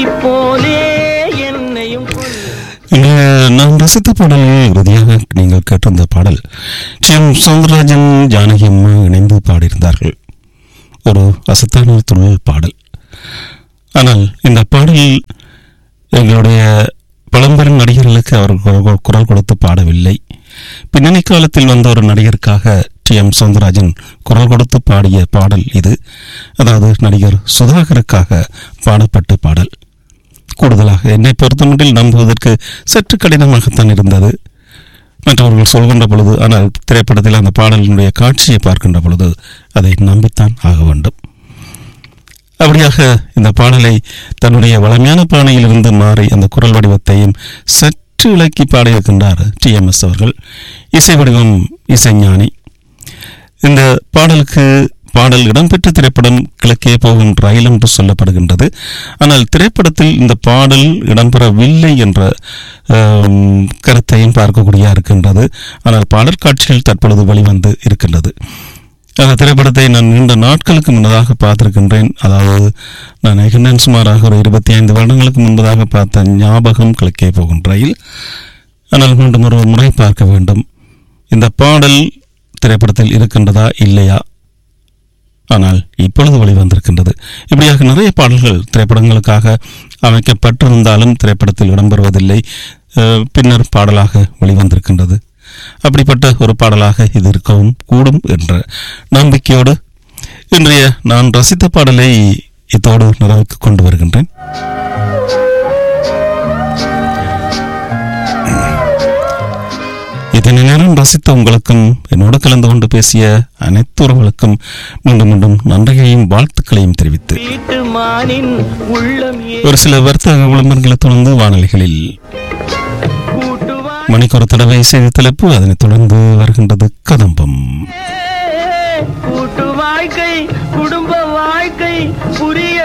போலே என்னையும் கொல்ல இங்கு நாம் ரசித்த பாடலில் இறுதியாக நீங்கள் கேட்டிருந்த பாடல் சிஎம் சவுந்தரராஜன் ஜானகி அம்மா இணைந்து பாடியிருந்தார்கள் ஒரு அசத்தான துள்ளல் பாடல் ஆனால் இந்த பாடல் எங்களுடைய பழம்பெரும் நடிகர்களுக்கு அவர் கு- குரல் கொடுத்து பாடவில்லை பின்னணி காலத்தில் வந்த ஒரு நடிகருக்காக டி எம் சவுந்தரராஜன் குரல் கொடுத்து பாடிய பாடல் இது அதாவது நடிகர் சுதாகருக்காக பாடப்பட்ட பாடல் கூடுதலாக என்னை பொறுத்தமட்டில் நம்புவதற்கு சற்று கடினமாகத்தான் இருந்தது மற்றவர்கள் சொல்கின்ற பொழுது ஆனால் திரைப்படத்தில் அந்த பாடலினுடைய காட்சியை பார்க்கின்ற பொழுது அதை நம்பித்தான் ஆக வேண்டும் அப்படியாக இந்த பாடலை தன்னுடைய வளமையான பாணியிலிருந்து மாறி அந்த குரல் வடிவத்தையும் சற்று இலக்கி பாடியிருக்கின்றார் டிஎம்எஸ் அவர்கள் இசை வடிவம் இசைஞானி இந்த பாடலுக்கு பாடல் இடம்பெற்ற திரைப்படம் கிழக்கே போகும் ரயில் என்று சொல்லப்படுகின்றது ஆனால் திரைப்படத்தில் இந்த பாடல் இடம்பெறவில்லை என்ற ஆம், கருத்தையும் பார்க்கக்கூடிய இருக்கின்றது ஆனால் பாடல் காட்சிகள் தற்பொழுது வெளிவந்து இருக்கின்றது அந்த திரைப்படத்தை நான் நீண்ட நாட்களுக்கு முன்னதாக பார்த்திருக்கின்றேன் அதாவது நான் நினைக்கின்றேன் சுமாராக ஒரு இருபத்தி ஐந்து வருடங்களுக்கு முன்பதாக பார்த்த ஞாபகம் கிழக்கே போகும் ரயில் ஆனால் மீண்டும் ஒரு முறை பார்க்க வேண்டும் இந்த பாடல் திரைப்படத்தில் இருக்கின்றதா இல்லையா ஆனால் இப்பொழுது வெளிவந்திருக்கின்றது இப்படியாக நிறைய பாடல்கள் திரைப்படங்களுக்காக அமைக்கப்பட்டிருந்தாலும் திரைப்படத்தில் இடம்பெறுவதில்லை அஹ், பின்னர் பாடலாக வெளிவந்திருக்கின்றது அப்படிப்பட்ட ஒரு பாடலாக இது இருக்கவும் கூடும் என்ற நம்பிக்கையோடு இன்றைய நான் ரசித்த பாடலை இதோடு நிறைவுக்கு கொண்டு வருகின்றேன் இதனை நேரம் ரசித்த உங்களுக்கும் என்னோடு கலந்து கொண்டு பேசிய அனைத்து உறவுகளுக்கும் மீண்டும் மீண்டும் நன்றியையும் வாழ்த்துக்களையும் தெரிவித்து வீட்டு மானின் உள்ளம் ஏ ஒரு சில வர்த்தக விளம்பரங்களை தொடர்ந்து வானொலிகளில் கூட்டுவாய் மணிக்கு ஒரு தடவை செய்தி தலைப்பு அதனைத் தொடர்ந்து வருகின்றது கதம்பம் கூட்டு வாழ்க்கை குடும்ப வாழ்க்கை புரிய